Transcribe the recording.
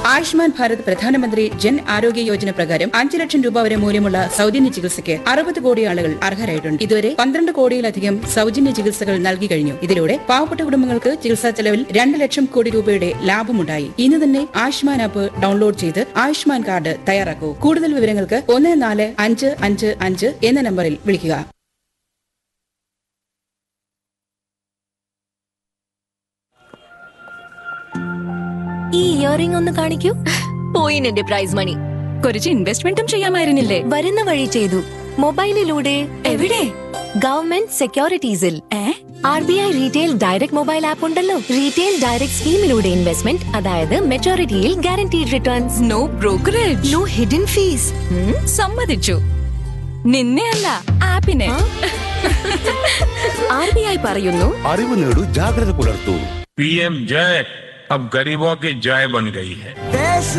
ആയുഷ്മാൻ ഭാരത് പ്രധാനമന്ത്രി ജൻ ആരോഗ്യ യോജന പ്രകാരം അഞ്ച് ലക്ഷം രൂപ വരെ മൂല്യമുള്ള സൗജന്യ ചികിത്സയ്ക്ക് അറുപത് കോടി ആളുകൾ അർഹരായിട്ടുണ്ട് ഇതുവരെ പന്ത്രണ്ട് കോടിയിലധികം സൗജന്യ ചികിത്സകൾ നൽകി കഴിഞ്ഞു ഇതിലൂടെ പാവപ്പെട്ട കുടുംബങ്ങൾക്ക് ചികിത്സാ ചെലവിൽ രണ്ട് ലക്ഷം കോടി രൂപയുടെ ലാഭമുണ്ടായി ഇന്ന് തന്നെ ആയുഷ്മാൻ ആപ്പ് ഡൗൺലോഡ് ചെയ്ത് ആയുഷ്മാൻ കാർഡ് തയ്യാറാക്കൂ കൂടുതൽ വിവരങ്ങൾക്ക് ഒന്ന് നാല് അഞ്ച് അഞ്ച് അഞ്ച് എന്ന നമ്പറിൽ വിളിക്കുക ഈ ഇയറിംഗ് ഒന്ന് കാണിക്കൂ പോയിന് എന്റെ പ്രൈസ് മണി കുറച്ച് ഇൻവെസ്റ്റ്മെന്റും ചെയ്യാമായിരുന്നില്ലേ വരുന്ന വഴി ചെയ്തു മൊബൈലിലൂടെ എവിടെ ഗവൺമെന്റ് സെക്യൂരിറ്റീസിൽ a R B I retail direct mobile app ഉണ്ടല്ലോ റീറ്റെയിൽ ഡയറക്ട് സ്കീമിലൂടെ ഇൻവെസ്റ്റ്മെന്റ് അതായത് മെച്ചോറിറ്റിയിൽ guaranteed returns no brokerage no hidden fees സമ്മതിച്ചു നിന്നെ അല്ല ആപ്പിനെ ആർ ബി ഐ പറയുന്നു അറിവ് നേടൂ ജാഗ്രത പുലർത്തൂ पीएम जय अब गरीबों की जय बन गई है देश